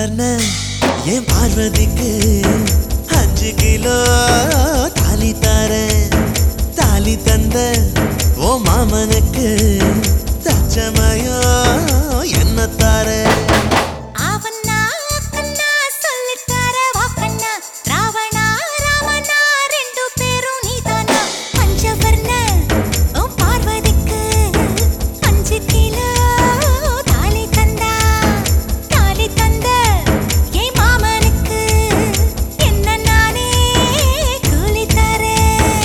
பஞ்சவர்ண என் பார்வதிக்கு அஞ்சு கிலோ தாலி தரேன் தாலி தந்த ஓ மாமனுக்கு தச்சமயோ என்ன தரேன் ஆவண்ணா கண்ணா சொல்லித்தர வாக்கண்ணா ராவணா ராமனா ரெண்டு பேரும் நீதானா பஞ்சவர்ண உன் பார்வதிக்கு அஞ்சு கிலோ தாலி தந்தா தாலி தந்த என் மாமனுக்கு என்ன நானே கூலி தரேன்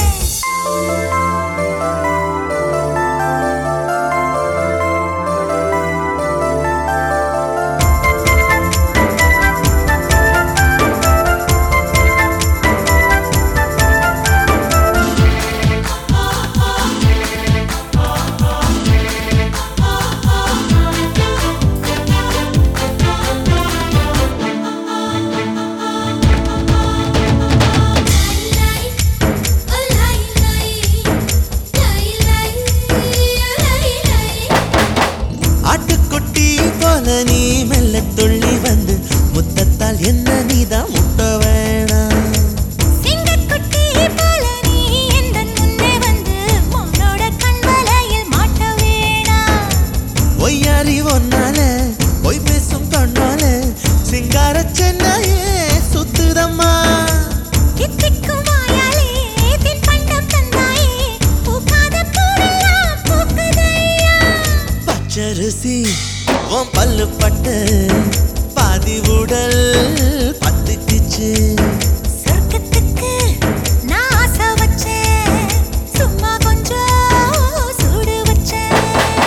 ஆட்டுக்குட்டி போல நீ மெல்ல துள்ளி வந்து முத்தத்தால் என்ன நீதான் முட்ட வேணாம் சிங்கக்குட்டி போல நீ எந்தன் முன்னே வந்து உன்னோட கண்வலையில் மாட்ட வேணாம் ஒய்யாரி ஒன்னால பொய் பேசும் கண்ணால சிங்கார சென்னையே சுத்துதம்மா தித்திக்கும் வாயாலே தின் பண்டம் தந்தாயே பூக்காத பூவெல்லாம் பூக்குதையா பச்சரிசி உன் பல்லு பட்டு பாதி உடல் பத்துக்குச்சு சொர்க்கத்துக்கு நான் ஆசை வச்சேன் சும்மா கொஞ்சம் சூடு வச்சேன்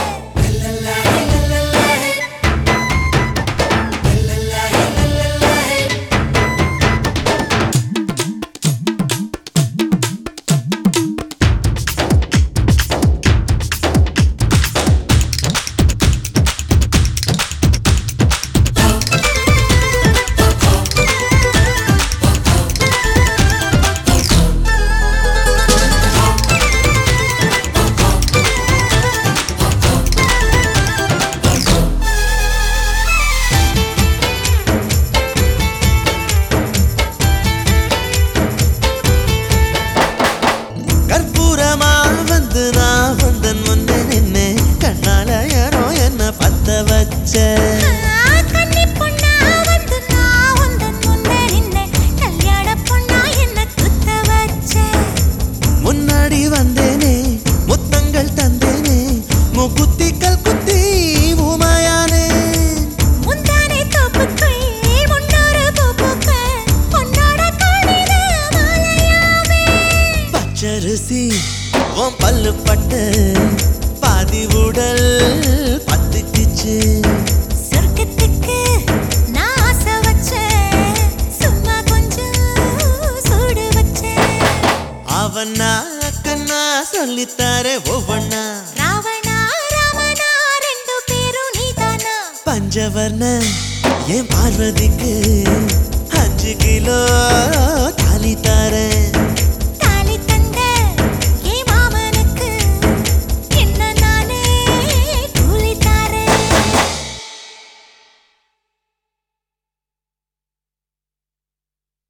கற்பூரமா வந்து நான் வந்தன் முன்ன நின்னு கண்ணால யாரோ என்ன பத்த வச்ச கன்னி பொண்ணா வந்து நான் உந்தன் முன்னே நின்னேன் கல்யாண பொண்ணா என்ன குத்த வச்சேன் முன்னாடி வந்தேனே முத்தங்கள் தந்தேனே முக்குத்திகள் குத்தி உமாயானே முந்தானை தோப்புக்குள் முன்னொரு பூப்புக்க பொன்னோட காணில மாலையாவே பச்சரிசி உன் பல்லு பட்டு பாதி உடல் பத்துக்குச்சு சொர்க்கத்துக்கு நான் ஆசை வச்சேன் சும்மா கொஞ்சம் சூடு வச்சேன் அவனா கண்ணா சொல்லித்தார ஒவ்வொன்னா ராவணா ராமனா ரெண்டு பேரும் நீதானா பஞ்சவர்ண என் பார்வதிக்கு அஞ்சு கிலோ